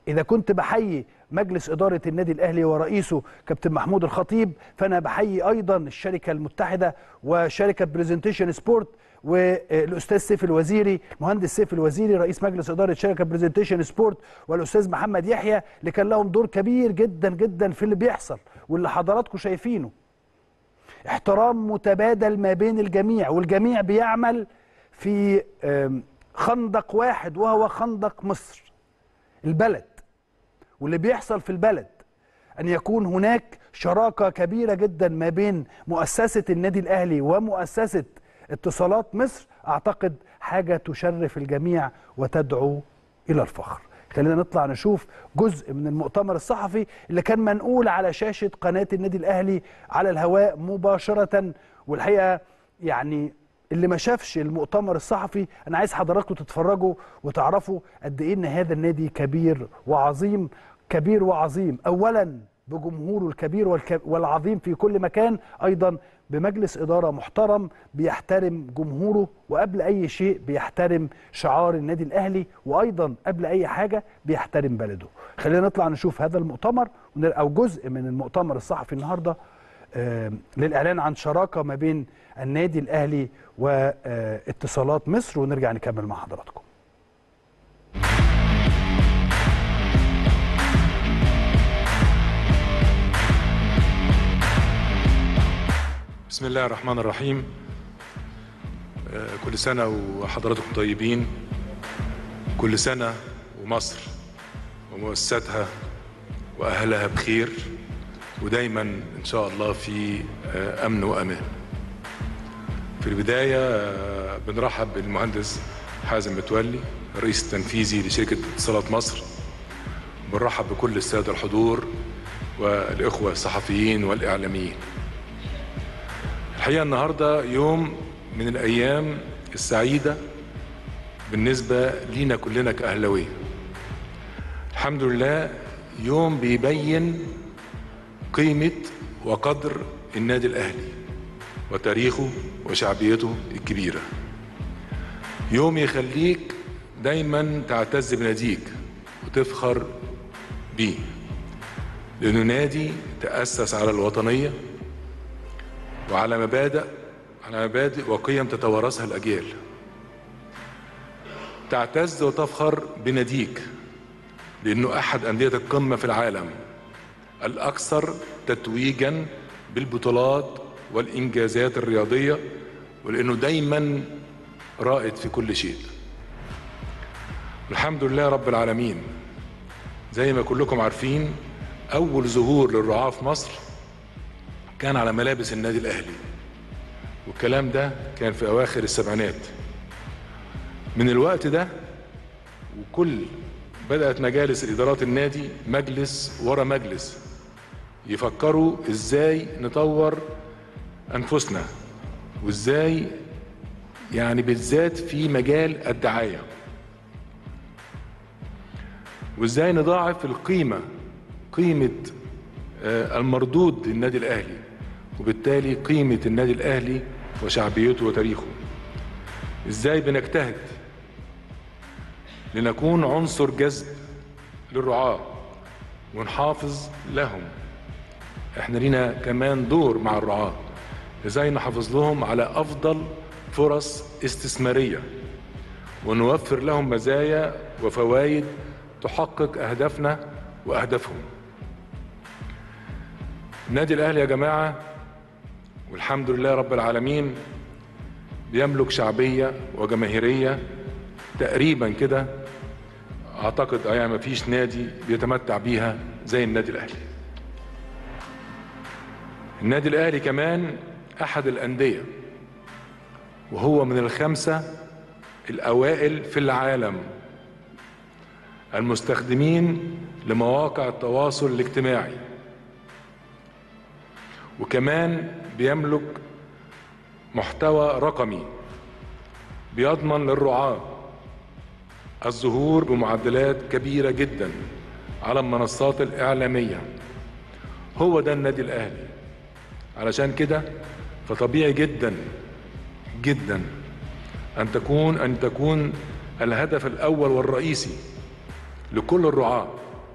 اذا كنت بحيي مجلس اداره النادي الاهلي ورئيسه كابتن محمود الخطيب فانا بحيي ايضا الشركه المتحده وشركه برزنتيشن سبورت والاستاذ سيف الوزيري المهندس سيف الوزيري رئيس مجلس اداره شركه برزنتيشن سبورت والاستاذ محمد يحيى اللي كان لهم دور كبير جدا جدا في اللي بيحصل واللي حضراتكم شايفينه احترام متبادل ما بين الجميع والجميع بيعمل في آم، خندق واحد وهو خندق مصر البلد واللي بيحصل في البلد ان يكون هناك شراكه كبيره جدا ما بين مؤسسه النادي الاهلي ومؤسسه اتصالات مصر اعتقد حاجه تشرف الجميع وتدعو الى الفخر خلينا نطلع نشوف جزء من المؤتمر الصحفي اللي كان منقول على شاشه قناه النادي الاهلي على الهواء مباشره والحقيقه يعني اللي ما شافش المؤتمر الصحفي انا عايز حضراتكم تتفرجوا وتعرفوا قد ايه ان هذا النادي كبير وعظيم كبير وعظيم اولا بجمهوره الكبير والك- والعظيم في كل مكان ايضا بمجلس اداره محترم بيحترم جمهوره وقبل اي شيء بيحترم شعار النادي الاهلي وايضا قبل اي حاجه بيحترم بلده خلينا نطلع نشوف هذا المؤتمر ونر- او جزء من المؤتمر الصحفي النهارده آه، للاعلان عن شراكه ما بين النادي الاهلي واتصالات مصر ونرجع نكمل مع حضراتكم بسم الله الرحمن الرحيم آه، كل سنة وحضراتكم طيبين كل سنة ومصر ومؤسساتها وأهلها بخير ودايما إن شاء الله في آه، أمن وأمان في البداية آه، بنرحب بالمهندس حازم متولي الرئيس التنفيذي لشركة اتصالات مصر بنرحب بكل السادة الحضور والإخوة الصحفيين والإعلاميين الحقيقة النهاردة يوم من الأيام السعيدة بالنسبة لينا كلنا كأهلاوية الحمد لله يوم بيبين قيمة وقدر النادي الأهلي وتاريخه وشعبيته الكبيرة يوم يخليك دايما تعتز بناديك وتفخر بيه لأنه نادي تأسس على الوطنية وعلى مبادئ على مبادئ وقيم تتوارثها الأجيال تعتز وتفخر بناديك لأنه أحد أندية القمة في العالم الأكثر تتويجا بالبطولات والإنجازات الرياضية ولأنه دايما رائد في كل شيء الحمد لله رب العالمين زي ما كلكم عارفين أول ظهور للرعاة في مصر كان على ملابس النادي الاهلي والكلام ده كان في اواخر السبعينات من الوقت ده وكل بدات مجالس الادارات النادي مجلس ورا مجلس يفكروا ازاي نطور انفسنا وازاي يعني بالذات في مجال الدعايه وازاي نضاعف القيمه قيمه آه، المردود للنادي الاهلي وبالتالي قيمه النادي الاهلي وشعبيته وتاريخه ازاي بنجتهد لنكون عنصر جذب للرعاه ونحافظ لهم احنا لينا كمان دور مع الرعاه ازاي نحافظ لهم على افضل فرص استثماريه ونوفر لهم مزايا وفوائد تحقق اهدافنا واهدافهم النادي الاهلي يا جماعه والحمد لله رب العالمين بيملك شعبيه وجماهيريه تقريبا كده اعتقد يعني ما فيش نادي بيتمتع بيها زي النادي الاهلي النادي الاهلي كمان احد الانديه وهو من الخمسه الاوائل في العالم المستخدمين لمواقع التواصل الاجتماعي وكمان بيملك محتوى رقمي بيضمن للرعاة الظهور بمعدلات كبيرة جدا على المنصات الإعلامية هو ده النادي الأهلي علشان كده فطبيعي جدا جدا أن تكون أن تكون الهدف الأول والرئيسي لكل الرعاة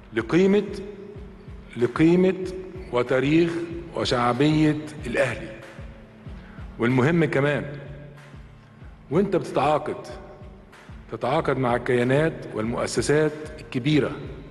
لقيمة لقيمة وتاريخ وشعبية الأهلي والمهم كمان وانت بتتعاقد تتعاقد مع الكيانات والمؤسسات الكبيرة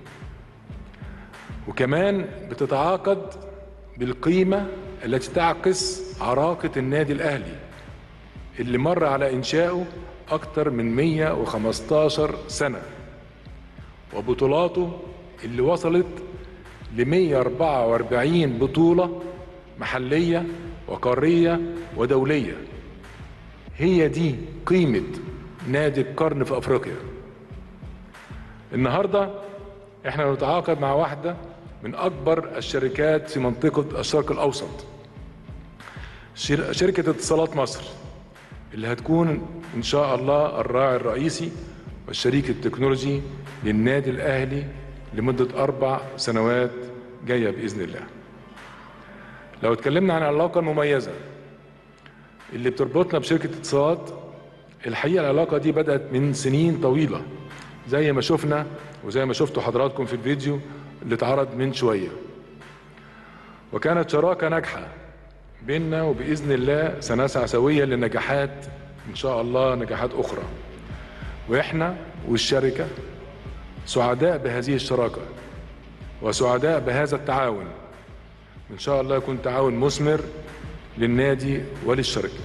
وكمان بتتعاقد بالقيمة التي تعكس عراقة النادي الأهلي اللي مر على إنشائه أكثر من 115 سنة وبطولاته اللي وصلت ل 144 بطولة محلية وقارية ودولية هي دي قيمة نادي القرن في أفريقيا النهاردة احنا بنتعاقد مع واحدة من أكبر الشركات في منطقة الشرق الأوسط شر- شركة اتصالات مصر اللي هتكون إن شاء الله الراعي الرئيسي والشريك التكنولوجي للنادي الأهلي لمدة أربع سنوات جاية بإذن الله لو اتكلمنا عن العلاقة المميزة اللي بتربطنا بشركة اتصالات الحقيقة العلاقة دي بدأت من سنين طويلة زي ما شفنا وزي ما شفتوا حضراتكم في الفيديو اللي اتعرض من شوية وكانت شراكة ناجحة بيننا وبإذن الله سنسعى سويا لنجاحات إن شاء الله نجاحات أخرى وإحنا والشركة سعداء بهذه الشراكة وسعداء بهذا التعاون إن شاء الله يكون تعاون مثمر للنادي وللشركة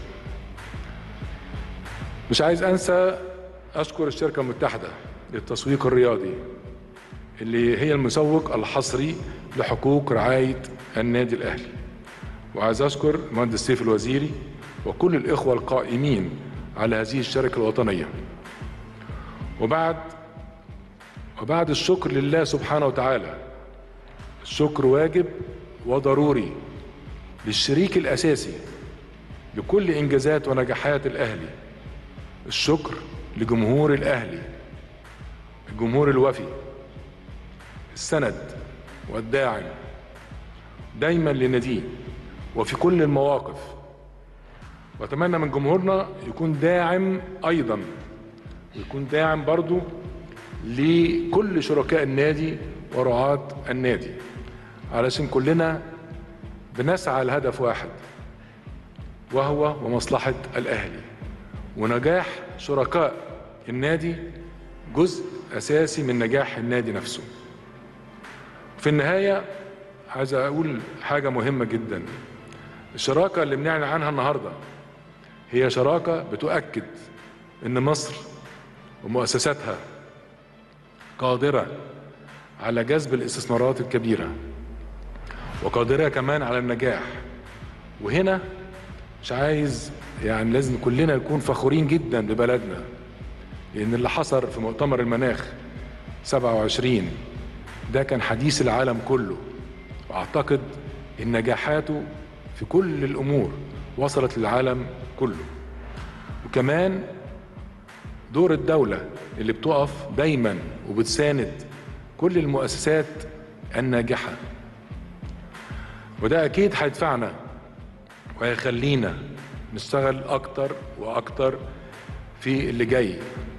مش عايز أنسى أشكر الشركة المتحدة للتسويق الرياضي اللي هي المسوق الحصري لحقوق رعاية النادي الأهلي وعايز أشكر المهندس سيف الوزيري وكل الإخوة القائمين على هذه الشركة الوطنية وبعد وبعد الشكر لله سبحانه وتعالى الشكر واجب وضروري للشريك الأساسي لكل إنجازات ونجاحات الأهلي الشكر لجمهور الأهلي الجمهور الوفي السند والداعم دايما لناديه وفي كل المواقف واتمنى من جمهورنا يكون داعم ايضا ويكون داعم برضو لكل شركاء النادي ورعاة النادي علشان كلنا بنسعى لهدف واحد وهو ومصلحة الأهلي ونجاح شركاء النادي جزء أساسي من نجاح النادي نفسه في النهاية عايز أقول حاجة مهمة جدا الشراكة اللي بنعلن عنها النهاردة هي شراكة بتؤكد إن مصر ومؤسساتها قادرة على جذب الاستثمارات الكبيرة وقادرة كمان على النجاح وهنا مش عايز يعني لازم كلنا نكون فخورين جدا ببلدنا لأن اللي حصل في مؤتمر المناخ 27 ده كان حديث العالم كله واعتقد ان نجاحاته في كل الامور وصلت للعالم كله وكمان دور الدوله اللي بتقف دايما وبتساند كل المؤسسات الناجحه وده اكيد هيدفعنا وهيخلينا نشتغل اكتر واكتر في اللي جاي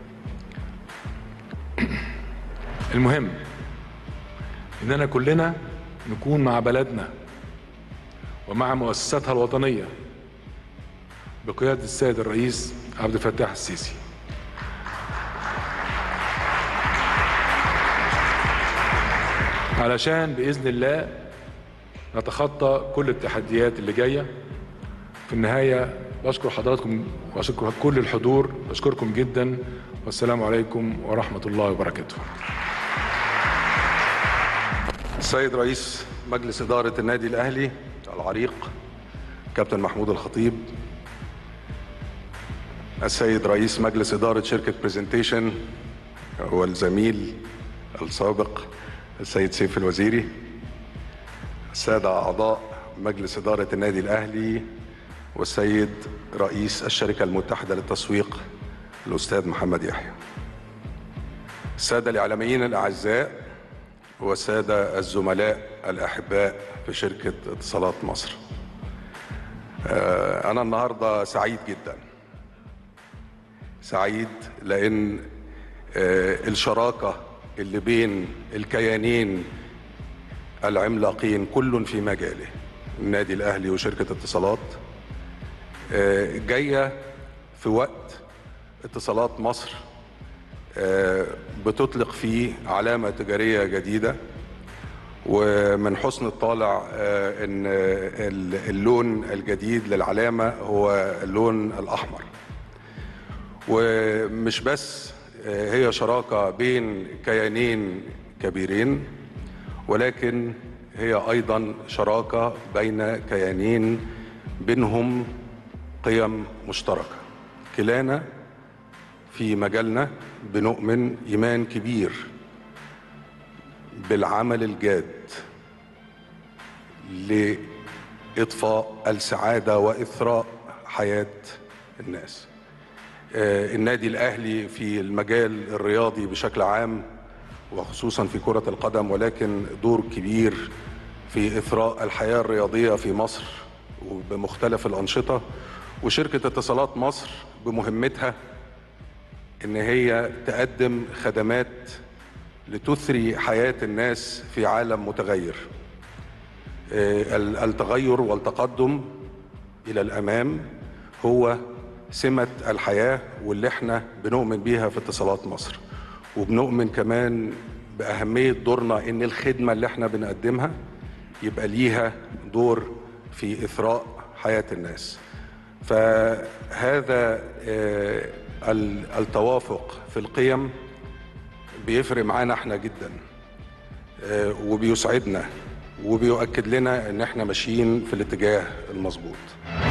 المهم اننا كلنا نكون مع بلدنا ومع مؤسساتها الوطنيه بقياده السيد الرئيس عبد الفتاح السيسي علشان باذن الله نتخطى كل التحديات اللي جايه في النهايه بشكر حضراتكم واشكر كل الحضور بشكركم جدا والسلام عليكم ورحمه الله وبركاته السيد رئيس مجلس إدارة النادي الأهلي العريق كابتن محمود الخطيب السيد رئيس مجلس إدارة شركة برزنتيشن والزميل السابق السيد سيف الوزيري السادة أعضاء مجلس إدارة النادي الأهلي والسيد رئيس الشركة المتحدة للتسويق الأستاذ محمد يحيى السادة الإعلاميين الأعزاء والسادة الزملاء الأحباء في شركة اتصالات مصر آه، أنا النهاردة سعيد جدا سعيد لأن آه، الشراكة اللي بين الكيانين العملاقين كل في مجاله النادي الاهلي وشركه اتصالات آه، جايه في وقت اتصالات مصر آه، بتطلق فيه علامه تجاريه جديده ومن حسن الطالع آه، ان ال- اللون الجديد للعلامه هو اللون الاحمر ومش بس آه، هي شراكه بين كيانين كبيرين ولكن هي ايضا شراكه بين كيانين بينهم قيم مشتركه كلانا في مجالنا بنؤمن ايمان كبير بالعمل الجاد لاطفاء السعاده واثراء حياه الناس آه، النادي الاهلي في المجال الرياضي بشكل عام وخصوصا في كره القدم ولكن دور كبير في اثراء الحياه الرياضيه في مصر وبمختلف الانشطه وشركه اتصالات مصر بمهمتها ان هي تقدم خدمات لتثري حياه الناس في عالم متغير آه، ال- التغير والتقدم الى الامام هو سمه الحياه واللي احنا بنؤمن بيها في اتصالات مصر وبنؤمن كمان باهميه دورنا ان الخدمه اللي احنا بنقدمها يبقى ليها دور في اثراء حياه الناس فهذا آه، ال- التوافق في القيم بيفرق معانا احنا جدا آه، وبيسعدنا وبيؤكد لنا ان احنا ماشيين في الاتجاه المظبوط